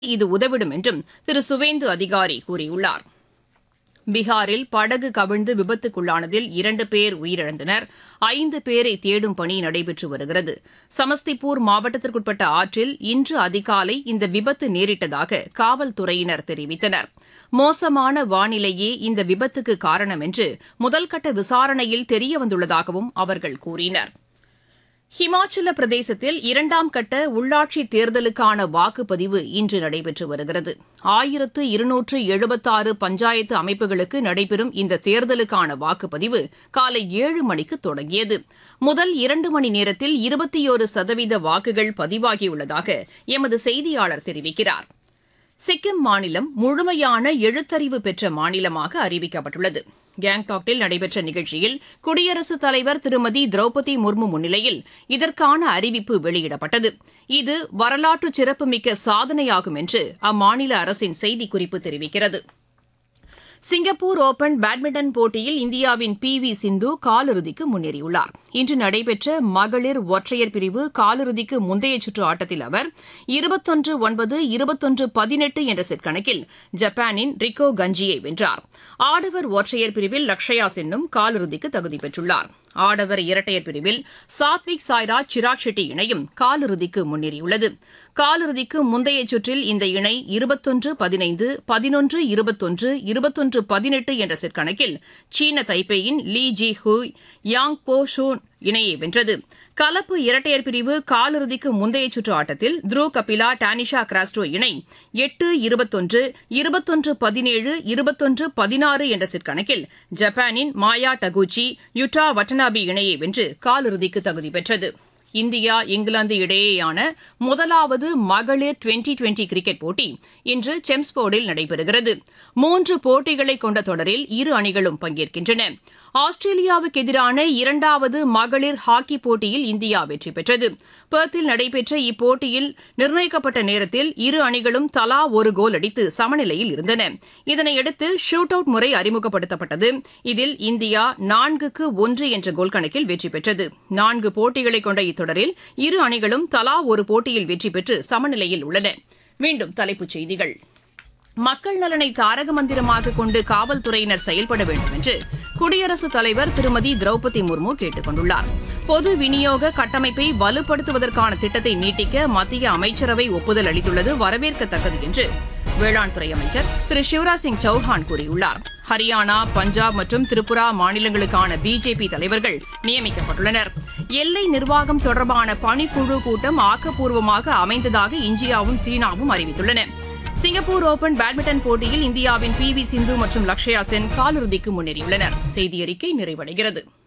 இது உதவிடும் என்றும் திரு சுவேந்து அதிகாரி கூறியுள்ளார் பீகாரில் படகு கவிழ்ந்து விபத்துக்குள்ளானதில் இரண்டு பேர் உயிரிழந்தனர் ஐந்து பேரை தேடும் பணி நடைபெற்று வருகிறது சமஸ்திபூர் மாவட்டத்திற்குட்பட்ட ஆற்றில் இன்று அதிகாலை இந்த விபத்து நேரிட்டதாக காவல்துறையினர் தெரிவித்தனர் மோசமான வானிலையே இந்த விபத்துக்கு காரணம் என்று முதல்கட்ட விசாரணையில் தெரியவந்துள்ளதாகவும் அவர்கள் கூறினர் ஹிமாச்சல பிரதேசத்தில் இரண்டாம் கட்ட உள்ளாட்சி தேர்தலுக்கான வாக்குப்பதிவு இன்று நடைபெற்று வருகிறது ஆயிரத்து இருநூற்று எழுபத்தாறு பஞ்சாயத்து அமைப்புகளுக்கு நடைபெறும் இந்த தேர்தலுக்கான வாக்குப்பதிவு காலை ஏழு மணிக்கு தொடங்கியது முதல் இரண்டு மணி நேரத்தில் இருபத்தியோரு சதவீத வாக்குகள் பதிவாகியுள்ளதாக எமது செய்தியாளர் தெரிவிக்கிறார் சிக்கிம் மாநிலம் முழுமையான எழுத்தறிவு பெற்ற மாநிலமாக அறிவிக்கப்பட்டுள்ளது கேங்டாக்கில் நடைபெற்ற நிகழ்ச்சியில் குடியரசுத் தலைவர் திருமதி திரௌபதி முர்மு முன்னிலையில் இதற்கான அறிவிப்பு வெளியிடப்பட்டது இது வரலாற்று சிறப்புமிக்க சாதனையாகும் என்று அம்மாநில அரசின் செய்திக்குறிப்பு தெரிவிக்கிறது சிங்கப்பூர் ஓபன் பேட்மிண்டன் போட்டியில் இந்தியாவின் பி வி சிந்து காலிறுதிக்கு முன்னேறியுள்ளார் இன்று நடைபெற்ற மகளிர் ஒற்றையர் பிரிவு காலிறுதிக்கு முந்தைய சுற்று ஆட்டத்தில் அவர் இருபத்தொன்று ஒன்பது இருபத்தொன்று பதினெட்டு என்ற செட் கணக்கில் ஜப்பானின் ரிக்கோ கஞ்சியை வென்றார் ஆடவர் ஒற்றையர் பிரிவில் லக்ஷயா சென்னும் காலிறுதிக்கு தகுதி பெற்றுள்ளார் ஆடவர் இரட்டையர் பிரிவில் சாத்விக் சாய்ராஜ் சிராக் ஷெட்டி இணையும் காலிறுதிக்கு முன்னேறியுள்ளது காலிறுதிக்கு முந்தைய சுற்றில் இந்த இணை இருபத்தொன்று பதினைந்து பதினொன்று இருபத்தொன்று இருபத்தொன்று பதினெட்டு என்ற செட் கணக்கில் சீன தைப்பேயின் Lee Jhe Huei Yang Po Hsuan இணையை வென்றது கலப்பு இரட்டையர் பிரிவு காலிறுதிக்கு முந்தைய சுற்று ஆட்டத்தில் த்ரூ கபிலா டானிஷா கிராஸ்டோ இணை எட்டு இருபத்தொன்று இருபத்தொன்று பதினேழு இருபத்தொன்று பதினாறு என்ற செட் கணக்கில் ஜப்பானின் மாயா டகுச்சி யுட்டா வட்டனாபி இணையை வென்று காலிறுதிக்கு தகுதி பெற்றது இந்தியா இங்கிலாந்து இடையேயான முதலாவது மகளிர் டுவெண்டி டுவெண்டி கிரிக்கெட் போட்டி இன்று செம்ஸ்போர்டில் நடைபெறுகிறது மூன்று போட்டிகளை கொண்ட தொடரில் இரு அணிகளும் பங்கேற்கின்றன ஆஸ்திரேலியாவுக்கு எதிரான இரண்டாவது மகளிர் ஹாக்கி போட்டியில் இந்தியா வெற்றி பெற்றது பெர்த்தில் நடைபெற்ற இப்போட்டியில் நிர்ணயிக்கப்பட்ட நேரத்தில் இரு அணிகளும் தலா ஒரு கோல் அடித்து சமநிலையில் இருந்தன இதனையடுத்து ஷூட் அவுட் முறை அறிமுகப்படுத்தப்பட்டது இதில் இந்தியா நான்குக்கு ஒன்று என்ற கோல் கணக்கில் வெற்றி பெற்றது நான்கு போட்டிகளை கொண்ட இத்தொடரில் இரு அணிகளும் தலா ஒரு போட்டியில் வெற்றி பெற்று சமநிலையில் உள்ளன மீண்டும் தலைப்புச் செய்திகள் மக்கள் நலனை தாரக மந்திரமாக கொண்டு காவல்துறையினர் செயல்பட வேண்டும் என்று குடியரசுத் தலைவர் திருமதி திரௌபதி முர்மு கேட்டுக் கொண்டுள்ளார் பொது விநியோக கட்டமைப்பை வலுப்படுத்துவதற்கான திட்டத்தை நீட்டிக்க மத்திய அமைச்சரவை ஒப்புதல் அளித்துள்ளது வரவேற்கத்தக்கது என்று வேளாண் துறை அமைச்சர் திரு சிவராஜ் சிங் சௌஹான் கூறியுள்ளார் ஹரியானா பஞ்சாப் மற்றும் திரிபுரா மாநிலங்களுக்கான பிஜேபி தலைவர்கள் நியமிக்கப்பட்டுள்ளனர் எல்லை நிர்வாகம் தொடர்பான பணிக்குழு கூட்டம் ஆக்கப்பூர்வமாக அமைந்ததாக இந்தியாவும் சீனாவும் அறிவித்துள்ளன சிங்கப்பூர் ஓபன் பேட்மிண்டன் போட்டியில் இந்தியாவின் பி வி சிந்து மற்றும் லக்ஷயா சென் காலிறுதிக்கு முன்னேறியுள்ளனர் செய்தி அறிக்கை நிறைவடைகிறது